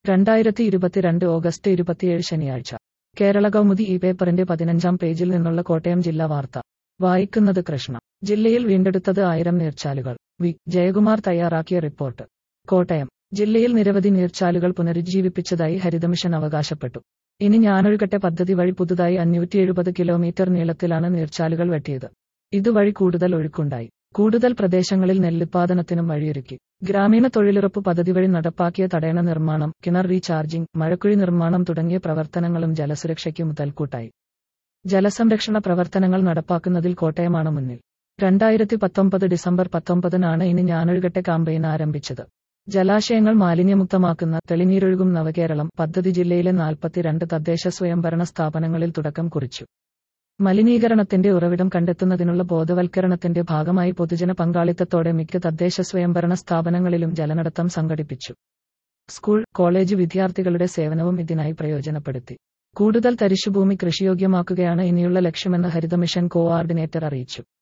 രണ്ടായിരത്തി ഇരുപത്തിരണ്ട് ഓഗസ്റ്റ് ഇരുപത്തിയേഴ് ശനിയാഴ്ച കേരള കൗമുദി ഈ പേപ്പറിന്റെ പതിനഞ്ചാം പേജിൽ നിന്നുള്ള കോട്ടയം ജില്ലാ വാർത്ത വായിക്കുന്നത് കൃഷ്ണ ജില്ലയിൽ വീണ്ടെടുത്തത് ആയിരം നീർച്ചാലുകൾ വി ജയകുമാർ തയ്യാറാക്കിയ റിപ്പോർട്ട് കോട്ടയം ജില്ലയിൽ നിരവധി നീർച്ചാലുകൾ പുനരുജ്ജീവിപ്പിച്ചതായി ഹരിതമിഷൻ അവകാശപ്പെട്ടു ഇനി ഞാനൊഴുകട്ടെ പദ്ധതി വഴി പുതുതായി അഞ്ഞൂറ്റി എഴുപത് കിലോമീറ്റർ നീളത്തിലാണ് നീർച്ചാലുകൾ വെട്ടിയത് ഇതുവഴി കൂടുതൽ ഒഴുക്കുണ്ടായി കൂടുതൽ പ്രദേശങ്ങളിൽ നെല്ലുത്പാദനത്തിനും വഴിയൊരുക്കി ഗ്രാമീണ തൊഴിലുറപ്പ് പദ്ധതി വഴി നടപ്പാക്കിയ തടയണ നിർമ്മാണം കിണർ റീചാർജിംഗ് മഴക്കുഴി നിർമ്മാണം തുടങ്ങിയ പ്രവർത്തനങ്ങളും ജലസുരക്ഷയ്ക്ക് മുതൽക്കൂട്ടായി ജലസംരക്ഷണ പ്രവർത്തനങ്ങൾ നടപ്പാക്കുന്നതിൽ കോട്ടയമാണ് മുന്നിൽ രണ്ടായിരത്തി പത്തൊമ്പത് ഡിസംബർ പത്തൊമ്പതിനാണ് ഇനി ഞാനൊഴുകട്ടെ കാമ്പയിൻ ആരംഭിച്ചത് ജലാശയങ്ങൾ മാലിന്യമുക്തമാക്കുന്ന തെളിനീരൊഴുകും നവകേരളം പദ്ധതി ജില്ലയിലെ നാൽപ്പത്തിരണ്ട് തദ്ദേശ സ്വയംഭരണ സ്ഥാപനങ്ങളിൽ തുടക്കം കുറിച്ചു മലിനീകരണത്തിന്റെ ഉറവിടം കണ്ടെത്തുന്നതിനുള്ള ബോധവൽക്കരണത്തിന്റെ ഭാഗമായി പൊതുജന പങ്കാളിത്തത്തോടെ മിക്ക തദ്ദേശ സ്വയംഭരണ സ്ഥാപനങ്ങളിലും ജലനടത്തം സംഘടിപ്പിച്ചു സ്കൂൾ കോളേജ് വിദ്യാർത്ഥികളുടെ സേവനവും ഇതിനായി പ്രയോജനപ്പെടുത്തി കൂടുതൽ തരിശുഭൂമി കൃഷിയോഗ്യമാക്കുകയാണ് ഇനിയുള്ള ലക്ഷ്യമെന്ന് ഹരിതമിഷൻ കോആർഡിനേറ്റർ അറിയിച്ചു